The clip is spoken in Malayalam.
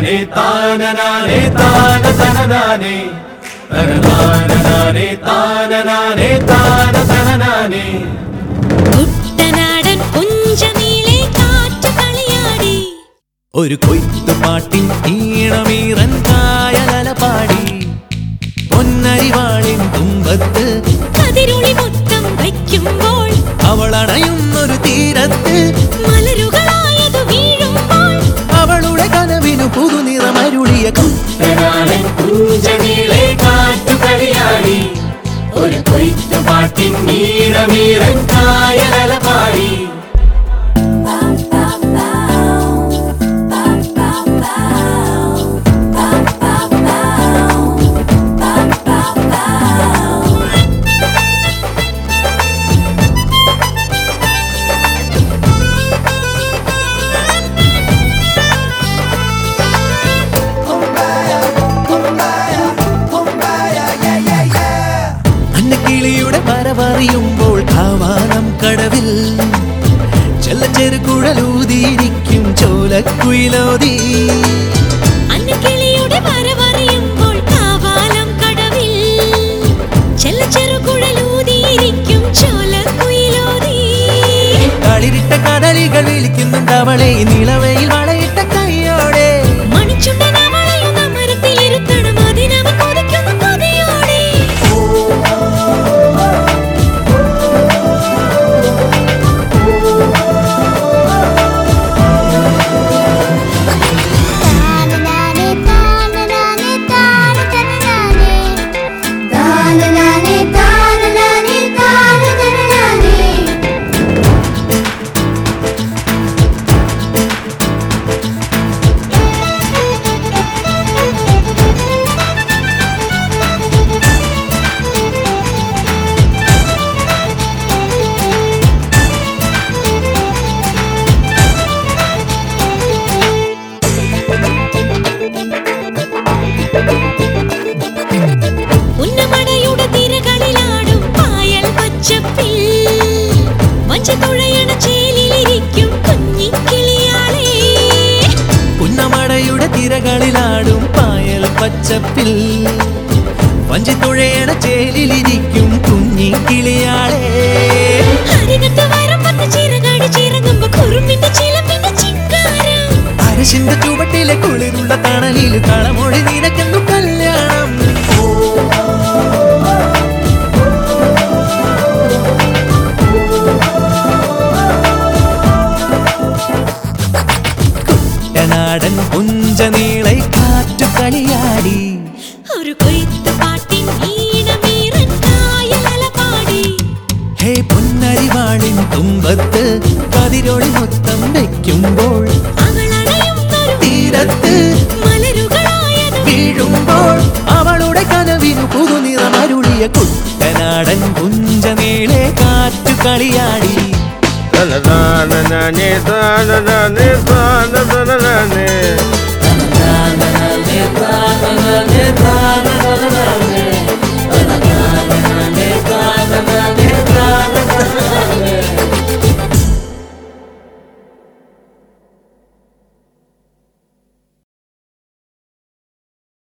തനനാനെ താനനാനെ താന തനനാനെ തനനാനനാനെ താനനാനെ താന തനനാനെ കുട്ടനാടൻ കുഞ്ചനീളെ കാറ്റു കളിയാടി ഒരു കൊയ്ത്തുപാട്ടിൻ ഈണമീറൻ കായലല പാടി പൊന്നരിവാളിൻ തുമ്പത്ത് കതിരുളി മൊത്തം വയ്ക്കുമ്പോൾ അവളണയുന്നൊരു തീരത്ത് മലരുകളായതു വീഴുമ്പോൾ അവളുടെ കനവിനു പുതുനിറമരുളിയ തനാനെ കുഞ്ചനീളെ കാറ്റു കളിയാടി ഒരു കൊയ്ത്തു പാട്ടിൻ നീളമീറൻ കായലല പാടി അന്നക്കിളിയുടെ വരവറിയുമ്പോൾ കാവാനം കടവിൽ ചെല്ലച്ചെറുകുഴലൂതിയിരിക്കും ചോലക്കുയിലോതി അന്നക്കിളിയുടെ വരവറിയുമ്പോൾ കാവാലം കടവിൽ ചെല്ലച്ചെറുകുഴലൂതിയിരിക്കും ചോലക്കുയിലോതി കളിരിട്ട കടലികൾ വിളിക്കുന്നുണ്ട് അവളെ നിളവയിൽ വളയിട്ട കൈയോടെ മണിച്ചുണ്ടൻ അവളെയും മരത്തിലിരുത്തണം അതിനവ കൊതിക്കുന്ന കൊതിയോടെ താനനാനെ താനനാനെ താനതനനാനെ താനനാനെ താനനാനെ താനതനനാനെ ഉന്നമടയുടെ തിരകളിലാടും പായൽ പച്ചപ്പിൽ വഞ്ചതുഴയണ ചേലിലിരിക്കും കുഞ്ഞിക്കിളിയാളേ പുന്നമടയുടെ തിരകളിലാടും പായൽ പച്ചപ്പിൽ വഞ്ചിത്തുഴയണ ചേലിലിരിക്കും കുഞ്ഞി കിളിയാളെ അരികത്ത് വരമ്പത്ത് ചിറകാടി ചിറങ്ങുമ്പോ കുറുമ്പിന്റെ ചിലമ്പിന്റെ ചിങ്കാരം അരശിന്റെ ചുവട്ടിലെ കുളിരുള്ള തണലിൽ കളമൊഴി നിനക്കെന്നു കല്യാണം കുട്ടനാടൻ പുഞ്ചനീളை കാറ്റു കളിയാടി ഒരു കൊയ്ത്ത് പാട്ടിൻ ഈണമീറൻ കായലല പാടി ഹേ പൊന്നരിവാളിൻ തുമ്പത്ത് കതിരൊളി മൊത്തം വെക്കുമ്പോൾ അവളണയുന്നൊരു തീരത്ത് മലരുകളായത് വീഴുമ്പോൾ അവളുടെ കനവിനു പുതുനിറമരുളിയ കുട്ടനാടൻ പുഞ്ചനീളെ കാറ്റു കളിയാടി തനതാനനാനെ താനനാനെ താനതനനാനെ